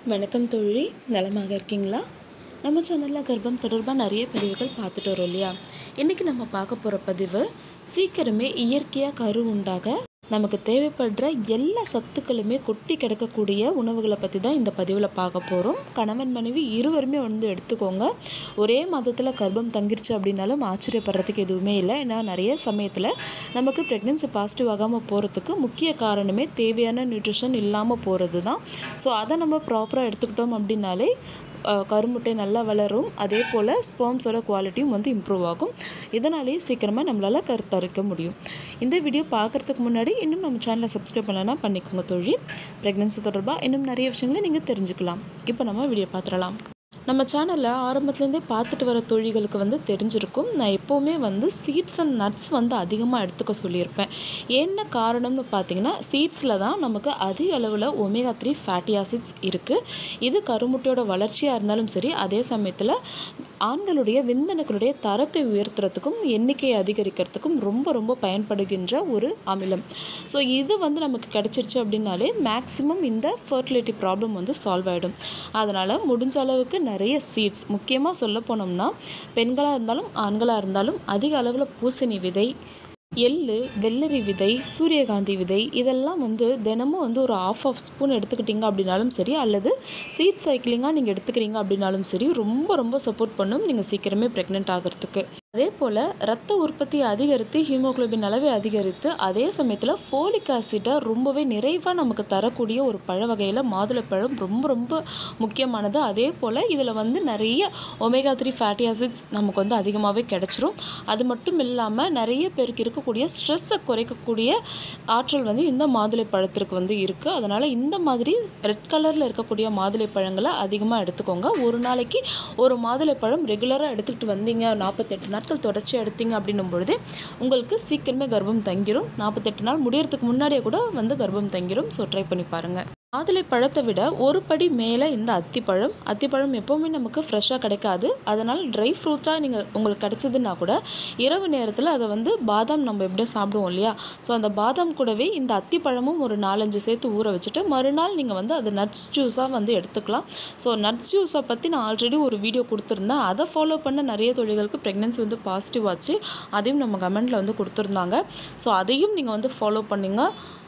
வணக்கம் தோழி நலமாக இருக்கீங்களா நம்ம சேனலில் கர்ப்பம் தொடர்பாக நிறைய பதிவுகள் பார்த்துட்டு வரோம் இல்லையா இன்றைக்கி நம்ம பார்க்க போகிற பதிவு சீக்கிரமே இயற்கையாக கரு உண்டாக நமக்கு தேவைப்படுற எல்லா சத்துக்களுமே கொட்டி கிடக்கக்கூடிய உணவுகளை பற்றி தான் இந்த பதிவில் பார்க்க போகிறோம் கணவன் மனைவி இருவருமே வந்து எடுத்துக்கோங்க ஒரே மாதத்தில் கர்ப்பம் தங்கிருச்சு அப்படின்னாலும் ஆச்சரியப்படுறதுக்கு எதுவுமே இல்லை ஏன்னா நிறைய சமயத்தில் நமக்கு ப்ரெக்னென்சி பாசிட்டிவ் ஆகாமல் போகிறதுக்கு முக்கிய காரணமே தேவையான நியூட்ரிஷன் இல்லாமல் போகிறது தான் ஸோ அதை நம்ம ப்ராப்பராக எடுத்துக்கிட்டோம் அப்படின்னாலே அஹ், கருமுட்டை நல்லா வளரும் அதே போல் ஸ்பெர்ம்ஸோட குவாலிட்டியும் வந்து இம்ப்ரூவ் ஆகும் இதனாலேயே சீக்கிரமாக நம்மளால் கருத்தரிக்க முடியும் இந்த வீடியோ பார்க்குறதுக்கு முன்னாடி இன்னும் நம்ம சேனலை சப்ஸ்கிரைப் பண்ணலன்னா பண்ணிக்கோங்க தோழி ப்ரெக்னென்சி தொடர்பாக இன்னும் நிறைய விஷயங்களை நீங்கள் தெரிஞ்சுக்கலாம் இப்போ நம்ம வீடியோ பார்த்துடலாம் நம்ம சேனலில் ஆரம்பத்துலேருந்தே பார்த்துட்டு வர தொழில்களுக்கு வந்து தெரிஞ்சிருக்கும் நான் எப்போவுமே வந்து சீட்ஸ் அண்ட் நட்ஸ் வந்து அதிகமாக எடுத்துக்க சொல்லியிருப்பேன் என்ன காரணம்னு பார்த்தீங்கன்னா சீட்ஸில் தான் நமக்கு அதிக அளவில் ஒமேகா த்ரீ ஃபேட்டி ஆசிட்ஸ் இருக்குது இது கருமுட்டையோட வளர்ச்சியாக இருந்தாலும் சரி அதே சமயத்தில் ஆண்களுடைய விந்தணுக்களுடைய தரத்தை உயர்த்துறதுக்கும் எண்ணிக்கையை அதிகரிக்கிறதுக்கும் ரொம்ப ரொம்ப பயன்படுகின்ற ஒரு அமிலம் ஸோ இது வந்து நமக்கு கிடச்சிருச்சு அப்படின்னாலே மேக்ஸிமம் இந்த ஃபர்டிலிட்டி ப்ராப்ளம் வந்து சால்வ் ஆகிடும் அதனால் முடிஞ்ச அளவுக்கு நிறைய சீட்ஸ் முக்கியமாக சொல்ல போனோம்னா பெண்களாக இருந்தாலும் ஆண்களாக இருந்தாலும் அதிக அளவில் பூசணி விதை எள்ளு வெள்ளரி விதை சூரியகாந்தி விதை இதெல்லாம் வந்து தினமும் வந்து ஒரு ஆஃப் ஆஃப் ஸ்பூன் எடுத்துக்கிட்டீங்க அப்படின்னாலும் சரி அல்லது சீட் சைக்கிளிங்காக நீங்கள் எடுத்துக்கிறீங்க அப்படின்னாலும் சரி ரொம்ப ரொம்ப சப்போர்ட் பண்ணும் நீங்கள் சீக்கிரமே ப்ரெக்னென்ட் ஆகிறதுக்கு அதே போல் ரத்த உற்பத்தி அதிகரித்து ஹீமோகுளோபின் அளவை அதிகரித்து அதே சமயத்தில் ஃபோலிக் ஆசிட்டை ரொம்பவே நிறைவாக நமக்கு தரக்கூடிய ஒரு பழ வகையில் மாதுளைப்பழம் ரொம்ப ரொம்ப முக்கியமானது அதே போல் இதில் வந்து நிறைய ஒமேகா த்ரீ ஃபேட்டி ஆசிட்ஸ் நமக்கு வந்து அதிகமாகவே கிடைச்சிரும் அது மட்டும் இல்லாமல் நிறைய பேருக்கு இருக்கக்கூடிய ஸ்ட்ரெஸ்ஸை குறைக்கக்கூடிய ஆற்றல் வந்து இந்த மாதுளை பழத்திற்கு வந்து இருக்குது அதனால் இந்த மாதிரி ரெட் கலரில் இருக்கக்கூடிய மாதுளை பழங்களை அதிகமாக எடுத்துக்கோங்க ஒரு நாளைக்கு ஒரு மாதுளை பழம் ரெகுலராக எடுத்துக்கிட்டு வந்தீங்க நாற்பத்தெட்டு நாட்கள் தொடர்ச்சியாக எடுத்தீங்க அப்படின்னும் பொழுது உங்களுக்கு சீக்கிரமே கர்ப்பம் தங்கிரும் நாற்பத்தெட்டு நாள் முடியறதுக்கு முன்னாடியே கூட வந்து கர்ப்பம் தங்கிரும் ஸோ ட்ரை பண்ணி பாருங்கள் மாதுளை பழத்தை விட ஒரு படி மேலே இந்த அத்திப்பழம் அத்திப்பழம் எப்போவுமே நமக்கு ஃப்ரெஷ்ஷாக கிடைக்காது அதனால் ட்ரை ஃப்ரூட்ஸாக நீங்கள் உங்களுக்கு கிடைச்சதுன்னா கூட இரவு நேரத்தில் அதை வந்து பாதாம் நம்ம எப்படியும் சாப்பிடுவோம் இல்லையா ஸோ அந்த பாதாம் கூடவே இந்த அத்திப்பழமும் ஒரு நாலஞ்சு சேர்த்து ஊற வச்சுட்டு மறுநாள் நீங்கள் வந்து அது நட்ஸ் ஜூஸாக வந்து எடுத்துக்கலாம் ஸோ நட்ஸ் ஜூஸை பற்றி நான் ஆல்ரெடி ஒரு வீடியோ கொடுத்துருந்தேன் அதை ஃபாலோ பண்ண நிறைய தொழில்களுக்கு ப்ரெக்னென்சி வந்து பாசிட்டிவ் ஆச்சு அதையும் நம்ம கமெண்ட்டில் வந்து கொடுத்துருந்தாங்க ஸோ அதையும் நீங்கள் வந்து ஃபாலோ பண்ணுங்க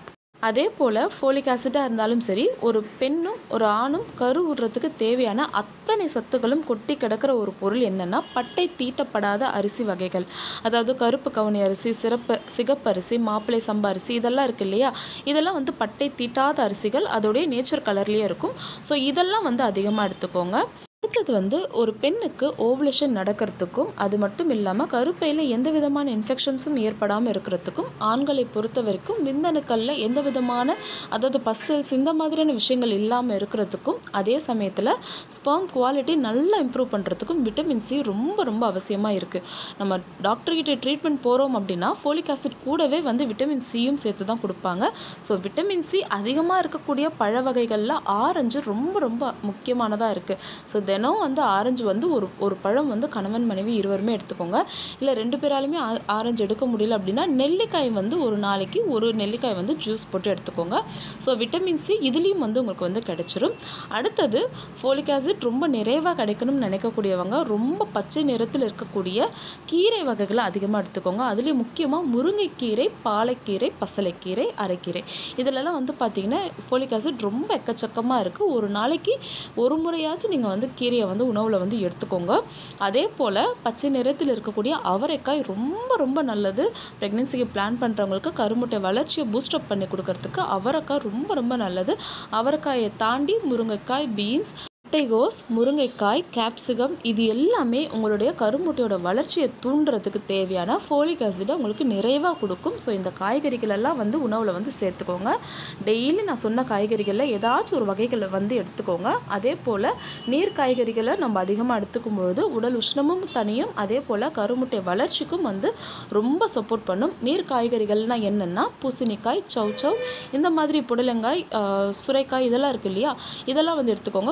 அதே போல் ஃபோலிக் ஆசிட்டாக இருந்தாலும் சரி ஒரு பெண்ணும் ஒரு ஆணும் கரு விடுறதுக்கு தேவையான அத்தனை சத்துக்களும் கொட்டி கிடக்கிற ஒரு பொருள் என்னென்னா பட்டை தீட்டப்படாத அரிசி வகைகள் அதாவது கருப்பு கவுனி அரிசி சிறப்பு சிகப்பரிசி மாப்பிள்ளை சம்பா அரிசி இதெல்லாம் இருக்கு இல்லையா இதெல்லாம் வந்து பட்டை தீட்டாத அரிசிகள் அதோடைய நேச்சர் கலர்லேயே இருக்கும் ஸோ இதெல்லாம் வந்து அதிகமாக எடுத்துக்கோங்க அடுத்தது வந்து ஒரு பெண்ணுக்கு ஓவலேஷன் நடக்கிறதுக்கும் அது மட்டும் இல்லாமல் கருப்பையில் எந்த விதமான இன்ஃபெக்ஷன்ஸும் ஏற்படாமல் இருக்கிறதுக்கும் ஆண்களை பொறுத்த வரைக்கும் விந்தணுக்களில் எந்த விதமான அதாவது பஸ்ஸல்ஸ் இந்த மாதிரியான விஷயங்கள் இல்லாமல் இருக்கிறதுக்கும் அதே சமயத்தில் ஸ்பெர்ம் குவாலிட்டி நல்லா இம்ப்ரூவ் பண்ணுறதுக்கும் விட்டமின் சி ரொம்ப ரொம்ப அவசியமாக இருக்குது நம்ம டாக்டர்கிட்ட ட்ரீட்மெண்ட் போகிறோம் அப்படின்னா ஃபோலிக் ஆசிட் கூடவே வந்து விட்டமின் சியும் சேர்த்து தான் கொடுப்பாங்க ஸோ விட்டமின் சி அதிகமாக இருக்கக்கூடிய பழ வகைகளில் ஆரஞ்சு ரொம்ப ரொம்ப முக்கியமானதாக இருக்குது ஸோ தினம் வந்து ஆரஞ்சு வந்து ஒரு ஒரு பழம் வந்து கணவன் மனைவி இருவருமே எடுத்துக்கோங்க இல்லை ரெண்டு பேராலுமே ஆ- ஆரஞ்சு எடுக்க முடியல அப்படின்னா நெல்லிக்காய் வந்து ஒரு நாளைக்கு ஒரு நெல்லிக்காய் வந்து ஜூஸ் போட்டு எடுத்துக்கோங்க ஸோ விட்டமின் சி இதுலேயும் வந்து உங்களுக்கு வந்து கிடைச்சிரும் அடுத்தது ஃபோலிக் ஆசிட் ரொம்ப நிறைவாக கிடைக்கணும்னு நினைக்கக்கூடியவங்க ரொம்ப பச்சை நிறத்தில் இருக்கக்கூடிய கீரை வகைகளை அதிகமாக எடுத்துக்கோங்க அதுலேயும் முக்கியமாக முருங்கைக்கீரை பாலைக்கீரை பசலைக்கீரை அரைக்கீரை இதிலெல்லாம் வந்து பார்த்தீங்கன்னா ஃபோலிக் ஆசிட் ரொம்ப எக்கச்சக்கமாக இருக்குது ஒரு நாளைக்கு ஒரு முறையாச்சும் நீங்கள் வந்து கீரையை வந்து உணவில் வந்து எடுத்துக்கோங்க அதே போல் பச்சை நிறத்தில் இருக்கக்கூடிய அவரைக்காய் ரொம்ப ரொம்ப நல்லது ப்ரெக்னென்சிக்கு பிளான் பண்ணுறவங்களுக்கு கருமுட்டை வளர்ச்சியை பூஸ்டப் பண்ணி கொடுக்கறதுக்கு அவரைக்காய் ரொம்ப ரொம்ப நல்லது அவரைக்காயை தாண்டி முருங்கைக்காய் பீன்ஸ் முட்டைகோஸ் முருங்கைக்காய் கேப்சிகம் இது எல்லாமே உங்களுடைய கருமுட்டையோட வளர்ச்சியை தூண்டுறதுக்கு தேவையான ஃபோலிக் ஆசிடை உங்களுக்கு நிறைவாக கொடுக்கும் ஸோ இந்த காய்கறிகள் எல்லாம் வந்து உணவில் வந்து சேர்த்துக்கோங்க டெய்லி நான் சொன்ன காய்கறிகளில் ஏதாச்சும் ஒரு வகைகளை வந்து எடுத்துக்கோங்க அதே போல் நீர் காய்கறிகளை நம்ம அதிகமாக எடுத்துக்கும் பொழுது உடல் உஷ்ணமும் தனியும் அதே போல் கருமுட்டை வளர்ச்சிக்கும் வந்து ரொம்ப சப்போர்ட் பண்ணும் நீர் காய்கறிகள்னால் என்னென்னா பூசணிக்காய் சவ் சவ் இந்த மாதிரி புடலங்காய் ஆஹ், சுரைக்காய் இதெல்லாம் இருக்கு இல்லையா இதெல்லாம் வந்து எடுத்துக்கோங்க கொஞ்சம் உடம்பு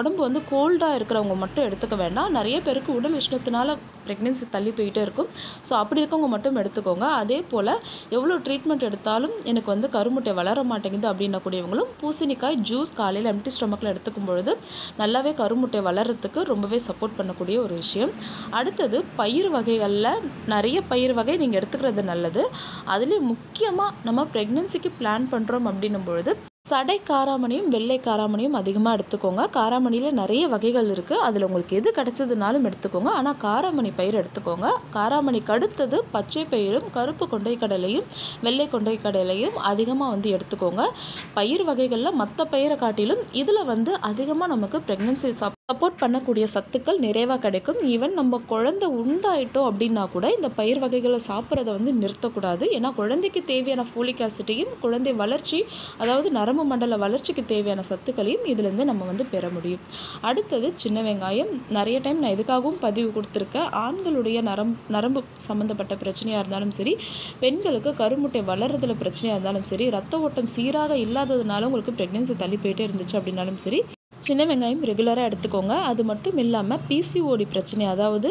உடம்பு வந்து கோல்டாக இருக்கிறவங்க மட்டும் எடுத்துக்க வேண்டாம் நிறைய பேருக்கு உடல் உஷ்ணத்தினால ப்ரெக்னென்சி தள்ளி போயிட்டே இருக்கும் ஸோ அப்படி இருக்கவங்க மட்டும் எடுத்துக்கோங்க அதே போல் எவ்வளோ ட்ரீட்மெண்ட் எடுத்தாலும் எனக்கு வந்து கருமுட்டை வளர மாட்டேங்குது அப்படின்னக்கூடியவங்களும் பூசணிக்காய் ஜூஸ் காலையில் எம்டி ஸ்டொமக்கில் எடுத்துக்கும் பொழுது நல்லாவே கருமுட்டை வளர்கிறதுக்கு ரொம்பவே சப்போர்ட் பண்ணக்கூடிய ஒரு விஷயம் அடுத்தது பயிர் வகைகளில் நிறைய பயிர் வகை நீங்கள் எடுத்துக்கிறது நல்லது அதுலேயும் முக்கியமாக நம்ம ப்ரெக்னென்சிக்கு பிளான் பண்ணுறோம் அப்படின்னும் பொழுது சடை காராமணியும் வெள்ளை காராமணியும் அதிகமாக எடுத்துக்கோங்க காராமணியில் நிறைய வகைகள் இருக்குது அதில் உங்களுக்கு எது கிடைச்சதுனாலும் எடுத்துக்கோங்க ஆனால் காராமணி பயிர் எடுத்துக்கோங்க காராமணிக்கு அடுத்தது பச்சை பயிரும் கருப்பு கொண்டை கடலையும் வெள்ளை கொண்டை கடலையும் அதிகமாக வந்து எடுத்துக்கோங்க பயிர் வகைகளில் மற்ற பயிரை காட்டிலும் இதில் வந்து அதிகமாக நமக்கு ப்ரெக்னென்சி சப்போர்ட் பண்ணக்கூடிய சத்துக்கள் நிறைவாக கிடைக்கும் ஈவன் நம்ம குழந்தை உண்டாயிட்டோம் அப்படின்னா கூட இந்த பயிர் வகைகளை சாப்பிட்றத வந்து நிறுத்தக்கூடாது ஏன்னா குழந்தைக்கு தேவையான ஃபோலிக் ஆசிட்டையும் குழந்தை வளர்ச்சி அதாவது நரம்பு மண்டல வளர்ச்சிக்கு தேவையான சத்துக்களையும் இதுலேருந்து நம்ம வந்து பெற முடியும் அடுத்தது சின்ன வெங்காயம் நிறைய டைம் நான் எதுக்காகவும் பதிவு கொடுத்துருக்கேன் ஆண்களுடைய நரம் நரம்பு சம்மந்தப்பட்ட பிரச்சனையாக இருந்தாலும் சரி பெண்களுக்கு கருமுட்டை வளர்றதுல பிரச்சனையாக இருந்தாலும் சரி ரத்த ஓட்டம் சீராக இல்லாததுனால உங்களுக்கு ப்ரெக்னென்சி தள்ளி போயிட்டே இருந்துச்சு அப்படின்னாலும் சரி சின்ன வெங்காயம் ரெகுலராக எடுத்துக்கோங்க அது மட்டும் இல்லாமல் பிசிஓடி பிரச்சனை அதாவது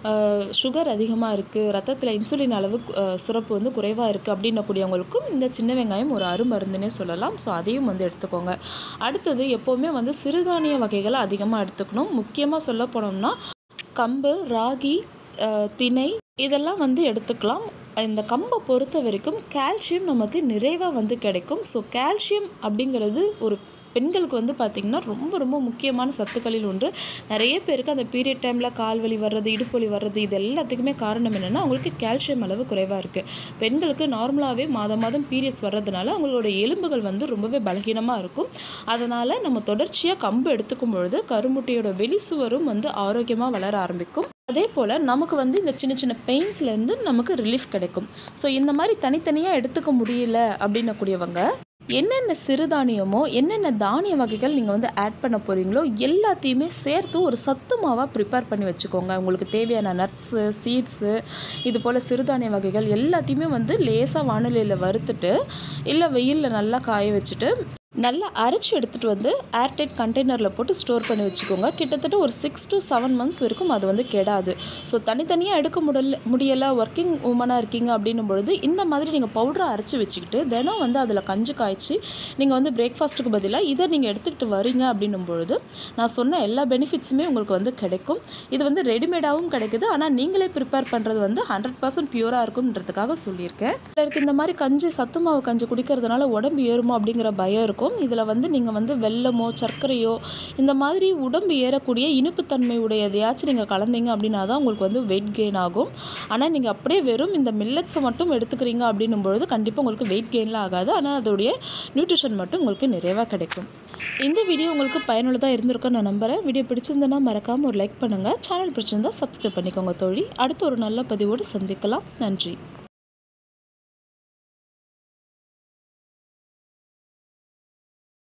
சுகர் அதிகமாக இருக்குது ரத்தத்தில் இன்சுலின் அளவு அஹ், சுரப்பு வந்து குறைவாக இருக்குது அப்படின்னக்கூடியவங்களுக்கும் இந்த சின்ன வெங்காயம் ஒரு அருமருந்துன்னே சொல்லலாம் ஸோ அதையும் வந்து எடுத்துக்கோங்க அடுத்தது எப்போவுமே வந்து சிறுதானிய வகைகளை அதிகமாக எடுத்துக்கணும் முக்கியமாக சொல்ல போனோம்னா கம்பு ராகி அஹ், திணை இதெல்லாம் வந்து எடுத்துக்கலாம் இந்த கம்பை பொறுத்த வரைக்கும் கால்சியம் நமக்கு நிறைவாக வந்து கிடைக்கும் ஸோ கால்சியம் அப்படிங்கிறது ஒரு பெண்களுக்கு வந்து பார்த்திங்கன்னா ரொம்ப ரொம்ப முக்கியமான சத்துக்களில் ஒன்று நிறைய பேருக்கு அந்த பீரியட் டைமில் கால் வலி வர்றது இடுப்பு வலி வர்றது இது எல்லாத்துக்குமே காரணம் என்னென்னா அவங்களுக்கு கால்சியம் அளவு குறைவாக இருக்குது பெண்களுக்கு நார்மலாகவே மாதம் மாதம் பீரியட்ஸ் வர்றதுனால அவங்களோட எலும்புகள் வந்து ரொம்பவே பலகீனமாக இருக்கும் அதனால் நம்ம தொடர்ச்சியாக கம்பு எடுத்துக்கும் பொழுது கருமுட்டையோட வெளிசுவரும் வந்து ஆரோக்கியமாக வளர ஆரம்பிக்கும் அதே போல் நமக்கு வந்து இந்த சின்ன சின்ன பெயின்ஸ்லேருந்து நமக்கு ரிலீஃப் கிடைக்கும் ஸோ இந்த மாதிரி தனித்தனியாக எடுத்துக்க முடியல அப்படின்னக்கூடியவங்க என்னென்ன சிறுதானியமோ என்னென்ன தானிய வகைகள் நீங்கள் வந்து ஆட் பண்ண போகிறீங்களோ எல்லாத்தையுமே சேர்த்து ஒரு சத்து மாவாக ப்ரிப்பேர் பண்ணி வச்சுக்கோங்க உங்களுக்கு தேவையான நட்ஸு சீட்ஸு இது போல் சிறுதானிய வகைகள் எல்லாத்தையுமே வந்து லேசாக வானிலையில் வறுத்துட்டு இல்லை வெயிலில் நல்லா காய வச்சுட்டு நல்லா அரைச்சி எடுத்துகிட்டு வந்து ஏர்டைட் கண்டெய்னரில் போட்டு ஸ்டோர் பண்ணி வச்சுக்கோங்க கிட்டத்தட்ட ஒரு சிக்ஸ் to செவன் மந்த்ஸ் வரைக்கும் அது வந்து கெடாது ஸோ தனித்தனியாக எடுக்க முடியல முடியலை ஒர்க்கிங் உமனாக இருக்கீங்க அப்படின்னும் பொழுது இந்த மாதிரி நீங்கள் பவுடரை அரைச்சி வச்சுக்கிட்டு தினம் வந்து அதில் கஞ்சி காய்ச்சி நீங்கள் வந்து பிரேக்ஃபாஸ்ட்டுக்கு பதிலாக இதை நீங்கள் எடுத்துக்கிட்டு வரீங்க அப்படின்னும் பொழுது நான் சொன்ன எல்லா பெனிஃபிட்ஸுமே உங்களுக்கு வந்து கிடைக்கும் இது வந்து ரெடிமேடாகவும் கிடைக்குது ஆனால் நீங்களே ப்ரிப்பேர் பண்ணுறது வந்து ஹண்ட்ரட் பர்சன்ட் பியூராக இருக்கும்ன்றதுக்காக சொல்லியிருக்கேன் சிலருக்கு இந்த மாதிரி கஞ்சி சத்து மாவு கஞ்சி குடிக்கிறதுனால உடம்பு ஏறுமோ அப்படிங்கிற பயம் இருக்கும் இதில் வந்து நீங்கள் வந்து வெல்லமோ சர்க்கரையோ இந்த மாதிரி உடம்பு ஏறக்கூடிய இனிப்புத்தன்மை உடையதையாச்சும் நீங்கள் கலந்தீங்க அப்படின்னா தான் உங்களுக்கு வந்து வெயிட் கெயின் ஆகும் ஆனால் நீங்கள் அப்படியே வெறும் இந்த மில்லட்ஸை மட்டும் எடுத்துக்கிறீங்க அப்படின்னும் பொழுது கண்டிப்பாக உங்களுக்கு வெயிட் கெயின்லாம் ஆகாது ஆனால் அதோடைய நியூட்ரிஷன் மட்டும் உங்களுக்கு நிறைவாக கிடைக்கும் இந்த வீடியோ உங்களுக்கு பயனுள்ளதாக இருந்திருக்கும்னு நான் நம்புகிறேன் வீடியோ பிடிச்சிருந்தனா மறக்காமல் ஒரு லைக் பண்ணுங்கள் சேனல் பிடிச்சிருந்தா சப்ஸ்கிரைப் பண்ணிக்கோங்க தோழி அடுத்த ஒரு நல்ல பதிவோடு சந்திக்கலாம் நன்றி